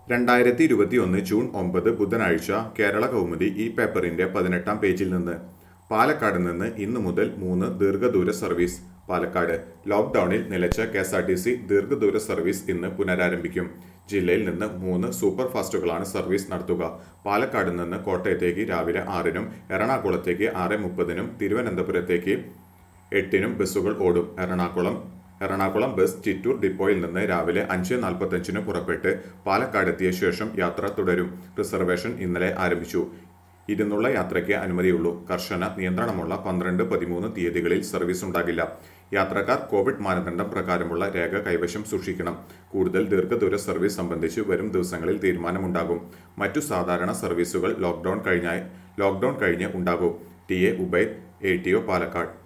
രണ്ടായിരത്തി ഇരുപത്തിയൊന്ന് ജൂൺ ഒമ്പത് ബുധനാഴ്ച കേരള കൗമുദി ഈ പേപ്പറിന്റെ പതിനെട്ടാം പേജിൽ നിന്ന് പാലക്കാട് നിന്ന് ഇന്നു മുതൽ മൂന്ന് ദീർഘദൂര സർവീസ് പാലക്കാട് ലോക്ഡൌണിൽ നിലച്ച K S R T C ദീർഘദൂര സർവീസ് ഇന്ന് പുനരാരംഭിക്കും ജില്ലയിൽ നിന്ന് മൂന്ന് സൂപ്പർ ഫാസ്റ്റുകളാണ് സർവീസ് നടത്തുക പാലക്കാട് നിന്ന് കോട്ടയത്തേക്ക് രാവിലെ ആറിനും എറണാകുളത്തേക്ക് ആറ് മുപ്പതിനും തിരുവനന്തപുരത്തേക്ക് എട്ടിനും ബസ്സുകൾ ഓടും എറണാകുളം എറണാകുളം ബസ് ചിറ്റൂർ ഡിപ്പോയിൽ നിന്ന് രാവിലെ അഞ്ച് നാൽപ്പത്തഞ്ചിന് പുറപ്പെട്ട് പാലക്കാട് എത്തിയ ശേഷം യാത്ര തുടരും റിസർവേഷൻ ഇന്നലെ ആരംഭിച്ചു ഇരുന്നുള്ള യാത്രയ്ക്ക് അനുമതിയുള്ളൂ കർശന നിയന്ത്രണമുള്ള പന്ത്രണ്ട് പതിമൂന്ന് തീയതികളിൽ സർവീസ് ഉണ്ടാകില്ല യാത്രക്കാർ കോവിഡ് മാനദണ്ഡം പ്രകാരമുള്ള രേഖ കൈവശം സൂക്ഷിക്കണം കൂടുതൽ ദീർഘദൂര സർവീസ് സംബന്ധിച്ച് വരും ദിവസങ്ങളിൽ തീരുമാനമുണ്ടാകും മറ്റു സാധാരണ സർവീസുകൾ ലോക്ഡൌൺ കഴിഞ്ഞാൽ ലോക്ഡൌൺ കഴിഞ്ഞ് ഉണ്ടാകും T A Ubaid A T O Palakkad